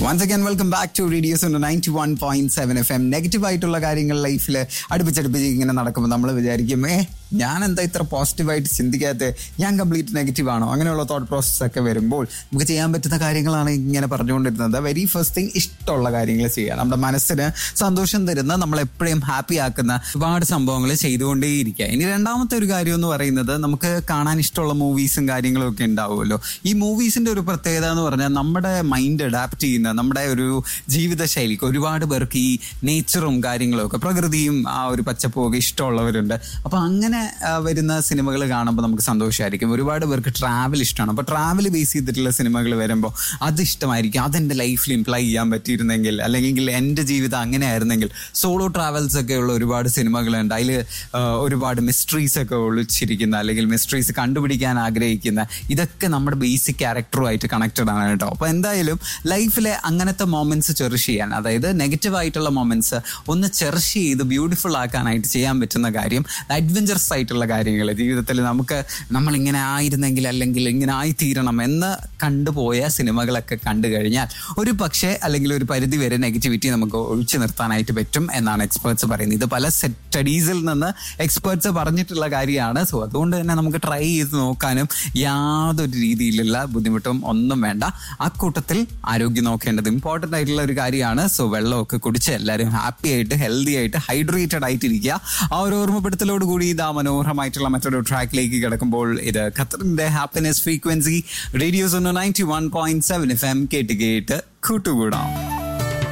once again welcome back to radio's ninety one point seven F M negative ആയിട്ടുള്ള കാര്യങ്ങൾ ലൈഫിൽ അടുപ്പിച്ചടുപ്പിച്ച് ഇങ്ങനെ നടക്കുമ്പോൾ നമ്മൾ വിചാരിക്കും ഏ ഞാൻ എന്താ ഇത്ര പോസിറ്റീവായിട്ട് ചിന്തിക്കാത്ത ഞാൻ കംപ്ലീറ്റ് നെഗറ്റീവ് ആണോ അങ്ങനെയുള്ള തോട്ട് പ്രോസസ് ഒക്കെ വരുമ്പോൾ നമുക്ക് ചെയ്യാൻ പറ്റുന്ന കാര്യങ്ങളാണ് ഇങ്ങനെ പറഞ്ഞുകൊണ്ടിരുന്നത് വെരി ഫസ്റ്റ് തിങ് ഇഷ്ടമുള്ള കാര്യങ്ങൾ ചെയ്യുക നമ്മുടെ മനസ്സിന് സന്തോഷം തരുന്ന നമ്മൾ എപ്പോഴും ഹാപ്പി ആക്കുന്ന ഒരുപാട് സംഭവങ്ങൾ ചെയ്തുകൊണ്ടേയിരിക്കുക ഇനി രണ്ടാമത്തെ ഒരു കാര്യം എന്ന് പറയുന്നത് നമുക്ക് കാണാൻ ഇഷ്ടമുള്ള മൂവീസും കാര്യങ്ങളും ഒക്കെ ഉണ്ടാവുമല്ലോ ഈ മൂവീസിന്റെ ഒരു പ്രത്യേകത എന്ന് പറഞ്ഞാൽ നമ്മുടെ മൈൻഡ് അഡാപ്റ്റ് ചെയ്യുന്ന നമ്മുടെ ഒരു ജീവിതശൈലിക്ക് ഒരുപാട് പേർക്ക് ഈ നേച്ചറും കാര്യങ്ങളും ഒക്കെ പ്രകൃതിയും ആ ഒരു പച്ചപ്പും ഒക്കെ ഇഷ്ടമുള്ളവരുണ്ട് അപ്പൊ അങ്ങനെ ആ, വരുന്ന സിനിമകൾ കാണുമ്പോൾ നമുക്ക് സന്തോഷമായിരിക്കും ഒരുപാട് പേർക്ക് ട്രാവൽ ഇഷ്ടമാണ് അപ്പൊ ട്രാവൽ ബേസ് ചെയ്തിട്ടുള്ള സിനിമകൾ വരുമ്പോൾ അത് ഇഷ്ടമായിരിക്കും അതെന്റെ ലൈഫിൽ ഇംപ്ലൈ ചെയ്യാൻ പറ്റിയിരുന്നെങ്കിൽ അല്ലെങ്കിൽ എൻ്റെ ജീവിതം അങ്ങനെ ആയിരുന്നെങ്കിൽ സോളോ ട്രാവൽസ് ഒക്കെ ഉള്ള ഒരുപാട് സിനിമകളുണ്ട് അതിൽ ഒരുപാട് മിസ്റ്ററീസ് ഒക്കെ ഒളിച്ചിരിക്കുന്ന അല്ലെങ്കിൽ മിസ്റ്ററീസ് കണ്ടുപിടിക്കാൻ ആഗ്രഹിക്കുന്ന ഇതൊക്കെ നമ്മുടെ ബേസിക് ക്യാരക്ടറുമായിട്ട് കണക്റ്റഡ് ആണ് കേട്ടോ അപ്പൊ എന്തായാലും ലൈഫിലെ അങ്ങനത്തെ മൊമെന്റ്സ് ചെറിഷ് ചെയ്യാൻ അതായത് നെഗറ്റീവ് ആയിട്ടുള്ള മൊമെന്റ്സ് ഒന്ന് ചെറിഷ് ചെയ്ത് ബ്യൂട്ടിഫുൾ ആക്കാനായിട്ട് ചെയ്യാൻ പറ്റുന്ന കാര്യം അഡ്വഞ്ചറസ് ആയിട്ടുള്ള കാര്യങ്ങൾ ജീവിതത്തിൽ നമുക്ക് നമ്മൾ ഇങ്ങനെ ആയിരുന്നെങ്കിൽ അല്ലെങ്കിൽ ഇങ്ങനെ ആയിത്തീരണം എന്ന് കണ്ടുപോയ സിനിമകളൊക്കെ കണ്ടു കഴിഞ്ഞാൽ ഒരു പക്ഷേ അല്ലെങ്കിൽ ഒരു പരിധി വരെ നെഗറ്റിവിറ്റി നമുക്ക് ഒഴിച്ചു നിർത്താനായിട്ട് പറ്റും എന്നാണ് എക്സ്പേർട്സ് പറയുന്നത് ഇത് പല സ്റ്റഡീസിൽ നിന്ന് എക്സ്പേർട്സ് പറഞ്ഞിട്ടുള്ള കാര്യമാണ് സോ അതുകൊണ്ട് തന്നെ നമുക്ക് ട്രൈ ചെയ്ത് നോക്കാനും യാതൊരു രീതിയിലുള്ള ബുദ്ധിമുട്ടും ഒന്നും വേണ്ട ആ കൂട്ടത്തിൽ ആരോഗ്യം നോക്കേണ്ടത് ഇമ്പോർട്ടൻ്റ് ആയിട്ടുള്ള ഒരു കാര്യമാണ് സോ വെള്ളമൊക്കെ കുടിച്ച് എല്ലാവരും ഹാപ്പി ആയിട്ട് ഹെൽത്തി ആയിട്ട് ഹൈഡ്രേറ്റഡ് ആയിട്ടിരിക്കുക ആ ഒരു ഓർമ്മപ്പെടുത്തലോട് കൂടി ഇതാ മനോഹരമായിട്ടുള്ള മറ്റൊരു ട്രാക്കിലേക്ക് കിടക്കുമ്പോൾ ഇത് ഖത്തറിന്റെ ഹാപ്പിനെസ് ഫ്രീക്വൻസി റേഡിയോസ് ഒന്ന് ninety one point seven F M കേട്ട് കേട്ട് കൂട്ടുകൂടാം